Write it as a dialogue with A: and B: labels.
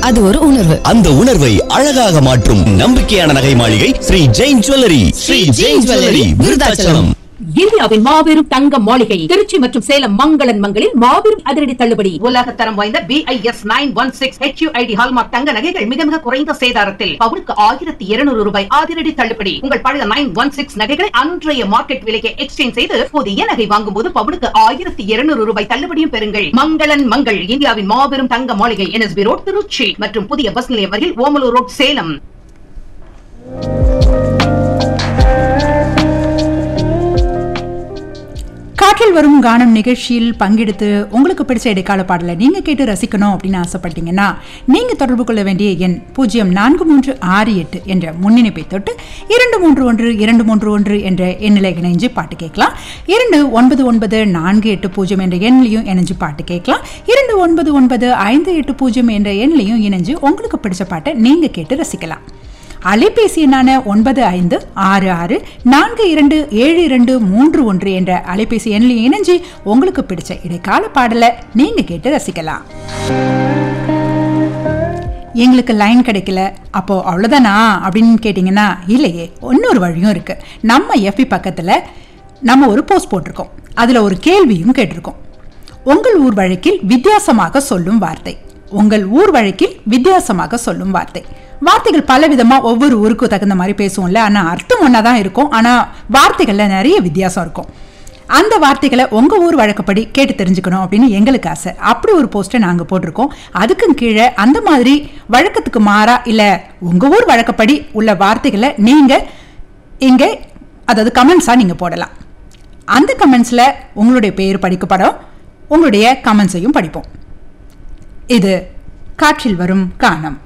A: அது ஒரு உணர்வு
B: அந்த உணர்வை அழகாக மாற்றும் நம்பிக்கையான நகை மாளிகை ஸ்ரீ ஜெயின் ஜுவல்லரி ஸ்ரீ ஜெயின் ஜுவல்லரி விருதாச்சலம்
C: இந்தியாவின் மாபெரும் தங்க மாளிகை திருச்சி மற்றும் சேலம் மங்களன் மங்களில் மாபெரும் அதிரடி தள்ளுபடி
D: உலக தரம் வாய்ந்த BIS nine one six HUID hallmark தங்க நகைகள் மிக மிக குறைந்த சேதாரத்தில் பவுனுக்கு ஆயிரத்தி இருநூறு ரூபாய் அதிரடி தள்ளுபடி உங்கள் பழைய நைன் ஒன் சிக்ஸ் நகைகளை அன்றைய மார்க்கெட் விலைக்கு எக்ஸ்சேஞ்ச் செய்து புதிய நகை வாங்கும் போது பவுனுக்கு ஆயிரத்தி இருநூறு ரூபாய் தள்ளுபடியும் பெறுங்கள் மங்களன் மங்கள் இந்தியாவின் மாபெரும் தங்க மாளிகை என்எஸ்பி ரோட் திருச்சி மற்றும் புதிய பஸ் நிலையம் அருகில் ஓமலூர் ரோட் சேலம்
E: காற்றில் வரும் கானம் நிகழ்ச்சியில் பங்கெடுத்து உங்களுக்கு பிடிச்ச இடைக்கால பாடலை நீங்க கேட்டு ரசிக்கணும் அப்படின்னு ஆசைப்பட்டீங்கன்னா நீங்க தொடர்பு கொள்ள வேண்டிய எண் பூஜ்ஜியம் நான்கு மூன்று ஆறு எட்டு என்ற முன்னிணைப்பை தொட்டு இரண்டு மூன்று ஒன்று இரண்டு மூன்று ஒன்று என்ற எண்ணில் இணைஞ்சு பாட்டு கேட்கலாம் இரண்டு ஒன்பது ஒன்பது நான்கு எட்டு பூஜ்ஜியம் என்ற எண்ணிலையும் இணைஞ்சு பாட்டு கேட்கலாம் இரண்டு ஒன்பது ஒன்பது ஐந்து எட்டு பூஜ்ஜியம் என்ற எண்ணிலையும் இணைஞ்சு உங்களுக்கு பிடிச்ச பாட்டை நீங்க கேட்டு ரசிக்கலாம் அலைபேசி எண்ணான ஒன்பது ஐந்து ஆறு ஆறு நான்கு இரண்டு ஏழு இரண்டு மூன்று ஒன்று என்ற அலைபேசி எண்ணில் இணைஞ்சு உங்களுக்கு பிடிச்ச இடைக்கால பாடலை நீங்க கேட்டு ரசிக்கலாம் எங்களுக்கு லைன் கிடைக்கல அப்போ அவ்வளோதானா அப்படின்னு கேட்டிங்கன்னா இல்லையே இன்னொரு வழியும் இருக்கு நம்ம எஃபி பக்கத்தில் நம்ம ஒரு போஸ்ட் போட்டிருக்கோம் அதில் ஒரு கேள்வியும் கேட்டிருக்கோம் உங்கள் ஊர் வழக்கில் வித்தியாசமாக சொல்லும் வார்த்தை உங்கள் ஊர் வழக்கில் வித்தியாசமாக சொல்லும் வார்த்தை வார்த்தைகள் பல விதமா ஒவ்வொரு ஊருக்கு தகுந்த மாதிரி பேசுவோம்ல ஆனா அர்த்தம் ஒன்றா தான் இருக்கும் ஆனா வார்த்தைகள்ல நிறைய வித்தியாசம் இருக்கும் அந்த வார்த்தைகளை உங்க ஊர் வழக்கப்படி கேட்டு தெரிஞ்சுக்கணும் அப்படின்னு எங்களுக்கு ஆசை அப்படி ஒரு போஸ்ட்டை நாங்க போட்டிருக்கோம் அதுக்கும் கீழே அந்த மாதிரி வழக்கத்துக்கு மாறா இல்ல உங்க ஊர் வழக்கப்படி உள்ள வார்த்தைகளை நீங்க இங்க அதாவது கமெண்ட்ஸா நீங்க போடலாம் அந்த கமெண்ட்ஸ்ல உங்களுடைய பேர் படிக்கப்படும் உங்களுடைய கமெண்ட்ஸையும் படிப்போம் இது காற்றில் வரும் காணம்